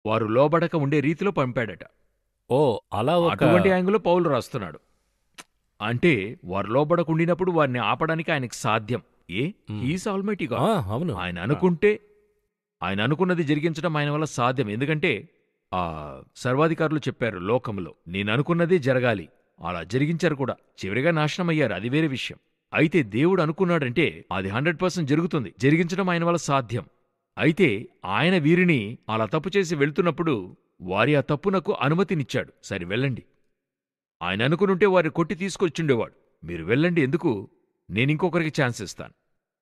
వారు లోబడక ఉండే రీతిలో పంపాడట ఓ అలా ఒక అటువంటి యాంగిల్లో పౌలు రాస్తున్నాడు అంటే వారు లోబడకుండినప్పుడు వారిని ఆపడానికి ఆయనకు సాధ్యం ఏ మ్. హీస్ ఆల్మైటీ ఆ, అవును ఆయన అనుకుంటే ఆయన అనుకున్నది జరిగించడం ఆయన వల్ల సాధ్యం ఎందుకంటే ఆ సర్వాధికారులు చెప్పారు లోకంలో నేను అనుకున్నదే జరగాలి అలా జరిగించారు కూడా చివరిగా నాశనం అయ్యారు అది వేరే విషయం అయితే దేవుడు అనుకున్నాడంటే అది హండ్రెడ్ పర్సెంట్ జరుగుతుంది జరిగించడం ఆయన వల్ల సాధ్యం అయితే ఆయన వీరిని అలా తప్పు చేసి వెళ్తున్నప్పుడు వారి ఆ తప్పునకు అనుమతినిచ్చాడు సరే వెళ్ళండి ఆయన అనుకునుంటే వారి కొట్టి తీసుకొచ్చుండేవాడు మీరు వెళ్ళండి ఎందుకు నేనింకొకరికి ఛాన్స్ ఇస్తాను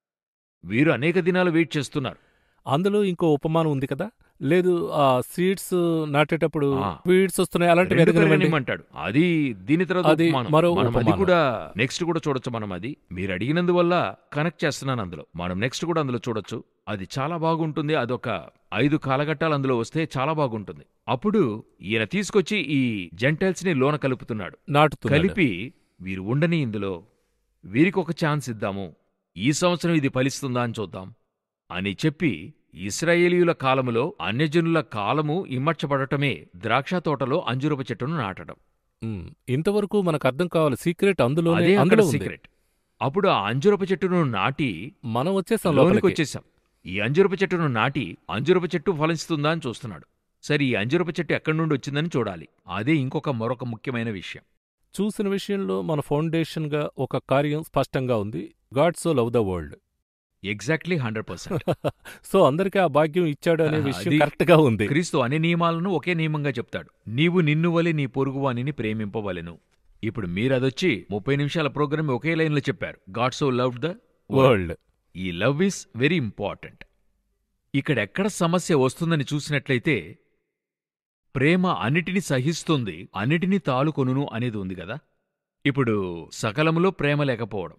వీరు అనేక దినాలు వెయిట్ చేస్తున్నారు అందులో ఇంకో ఉపమానం ఉంది కదా లేదు ఆ సీడ్స్ నాటేటప్పుడు ఆ. వీడ్స్ వస్తున్నాయి అలాంటివి రెండు ఎదగనివ్వండి. పెరగనిమ్మంటాడు అది దీని తర్వాత అది ఉపమానం. మరో మనం అది ఉపమానం. కూడా నెక్స్ట్ కూడా చూడొచ్చు మనం అది మీరు అడిగినందువల్ల కనెక్ట్ చేస్తున్నాను అందులో మనం నెక్స్ట్ కూడా అందులో చూడొచ్చు అది చాలా బాగుంటుంది అదొక ఐదు కాలఘట్టాలు అందులో వస్తే చాలా బాగుంటుంది అప్పుడు ఈయన తీసుకొచ్చి ఈ జెంటైల్స్ ని లోన కలుపుతున్నాడు నాటుతున్నాడు. కలిపి వీరు ఉండని ఇందులో వీరికి ఒక ఛాన్స్ ఇద్దాము ఈ సంవత్సరం ఇది ఫలిస్తుందా అని చూద్దాం అని చెప్పి ఇస్రాయేలీయుల కాలములో అన్యజనుల కాలము ఇమ్మర్చబడటమే ద్రాక్ష తోటలో అంజురపు చెట్టును నాటడం ఉమ్, ఇంతవరకు మనకు అర్థం కావాలి సీక్రెట్ అందులోనే అదే అక్కడ అందులో ఉంది. సీక్రెట్ అప్పుడు ఆ అంజురపు చెట్టును నాటి మనం వచ్చేసాం లోనికి లోపలికి వచ్చేసాం ఈ అంజురపు చెట్టును నాటి అంజురపు చెట్టు ఫలిస్తుందా అని చూస్తున్నాడు సరే ఈ అంజురపు చెట్టు ఎక్కడి నుండి వచ్చిందని చూడాలి అదే ఇంకొక మరొక ముఖ్యమైన విషయం చూసిన విషయంలో మన ఫౌండేషన్ గా ఒక కార్యం స్పష్టంగా ఉంది god so love the world exactly hundred percent so అందరికీ ఆ భాగ్యం ఇచ్చాడు అనే విషయం అది కరెక్ట్ గా ఉంది క్రీస్తు అన్ని నియమాలను ఒకే నియమంగా చెప్తాడు నీవు నిన్ను వలె నీ పొరుగువానిని ప్రేమింపవలెను ఇప్పుడు మీరదొచ్చి ముప్పై నిమిషాల ప్రోగ్రామ్ ఒకే లైన్లో చెప్పారు god so love the world ఈ లవ్ ఈస్ వెరీ ఇంపార్టెంట్ ఇక్కడెక్కడ సమస్య వస్తుందని చూసినట్లయితే ప్రేమ అన్నిటినీ సహిస్తుంది అన్నిటినీ తాలుకొనును అనేది ఉంది కదా ఇప్పుడు సకలములో ప్రేమ లేకపోవడం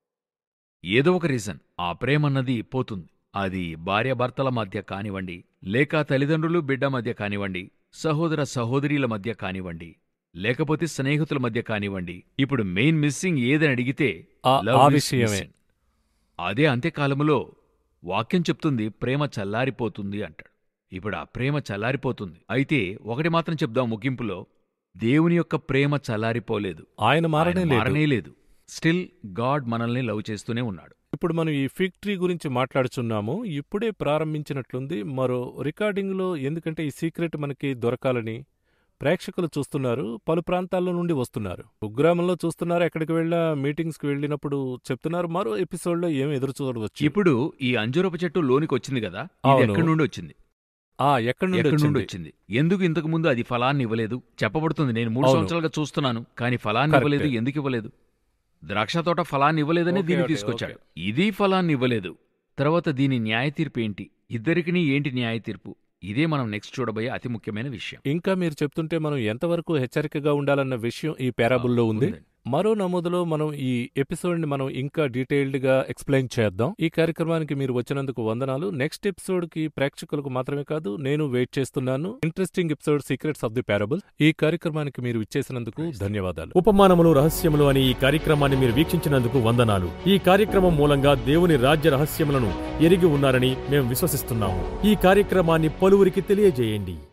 ఏదో ఒక రీజన్ ఆ ప్రేమన్నది పోతుంది అది భార్యాభర్తల మధ్య కానివ్వండి లేక తల్లిదండ్రులు బిడ్డ మధ్య కానివ్వండి సహోదర సహోదరీల మధ్య కానివ్వండి లేకపోతే స్నేహితుల మధ్య కానివ్వండి ఇప్పుడు మెయిన్ మిస్సింగ్ ఏదని అడిగితే ఆ- love ఆ is విషయమే missing. అదే అంత్యకాలములో వాక్యం చెప్తుంది ప్రేమ చల్లారిపోతుంది అంటాడు ఇప్పుడు ఆ ప్రేమ చల్లారిపోతుంది అయితే ఒకటి మాత్రం చెప్దాం ముగింపులో దేవుని యొక్క ప్రేమ చల్లారిపోలేదు ఆయన మారనే ఆయన లేదు మారనే లేదు స్టిల్ గాడ్ మనల్ని లవ్ చేస్తూనే ఉన్నాడు ఇప్పుడు మనం ఈ ఫిగ్ ట్రీ గురించి మాట్లాడుచున్నాము ఇప్పుడే ప్రారంభించినట్లుంది మరో రికార్డింగ్లో ఎందుకంటే ఈ సీక్రెట్ మనకి దొరకాలని ప్రేక్షకులు చూస్తున్నారు పలు ప్రాంతాల్లో నుండి వస్తున్నారు కుగ్రామంలో చూస్తున్నారు ఎక్కడికి వెళ్ళినా మీటింగ్స్కి వెళ్ళినప్పుడు చెప్తున్నారు మరో ఎపిసోడ్లో ఏం ఎదురు చూడవచ్చు ఇప్పుడు ఈ అంజూరపు చెట్టు లోనికి వచ్చింది కదా ఇది అవును. ఎక్కడి నుండి వచ్చింది ఆ ఎక్కడి నుండి ఎక్కడి నుండి వచ్చింది వచ్చింది ఎందుకు ఇంతకు ముందు అది ఫలాన్ని ఇవ్వలేదు చెప్పబడుతుంది నేను మూడు అవును. సంవత్సరాలుగా చూస్తున్నాను కానీ ఫలాన్ని కరెక్టే. ఇవ్వలేదు ఎందుకు ఇవ్వలేదు ద్రాక్ష తోట ఫలాన్ని ఇవ్వలేదని ఓకే, దీన్ని ఓకే, తీసుకొచ్చాడు ఇది ఫలాన్ని ఇవ్వలేదు తర్వాత దీని న్యాయ తీర్పు ఏంటి ఇద్దరికిని ఏంటి న్యాయ తీర్పు ఇదే మనం నెక్స్ట్ చూడబోయే అతి ముఖ్యమైన విషయం ఇంకా మీరు చెప్తుంటే మనం ఎంతవరకు హెచ్చరికగా ఉండాలన్న విషయం ఈ పారాబుల్లో ఉంది ఉందండి. మరో నమోదులో మనం ఈ ఎపిసోడ్ ని మనం ఇంకా డీటెయిల్డ్ గా ఎక్స్ప్లెయిన్ చేద్దాం ఈ కార్యక్రమానికి మీరు వచ్చినందుకు వందనాలు నెక్స్ట్ ఎపిసోడ్ కి ప్రేక్షకులకు మాత్రమే కాదు నేను వెయిట్ చేస్తున్నాను interesting episode secrets of the parable ఈ కార్యక్రమానికి మీరు ఇచ్చేసినందుకు ధన్యవాదాలు ఉపమానములు రహస్యములు అనే ఈ కార్యక్రమాన్ని మీరు వీక్షించినందుకు వందనాలు ఈ కార్యక్రమం మూలంగా దేవుని రాజ్య రహస్యములను ఎరిగి ఉన్నారని మేము విశ్వసిస్తున్నాము ఈ కార్యక్రమాన్ని పలువురికి తెలియజేయండి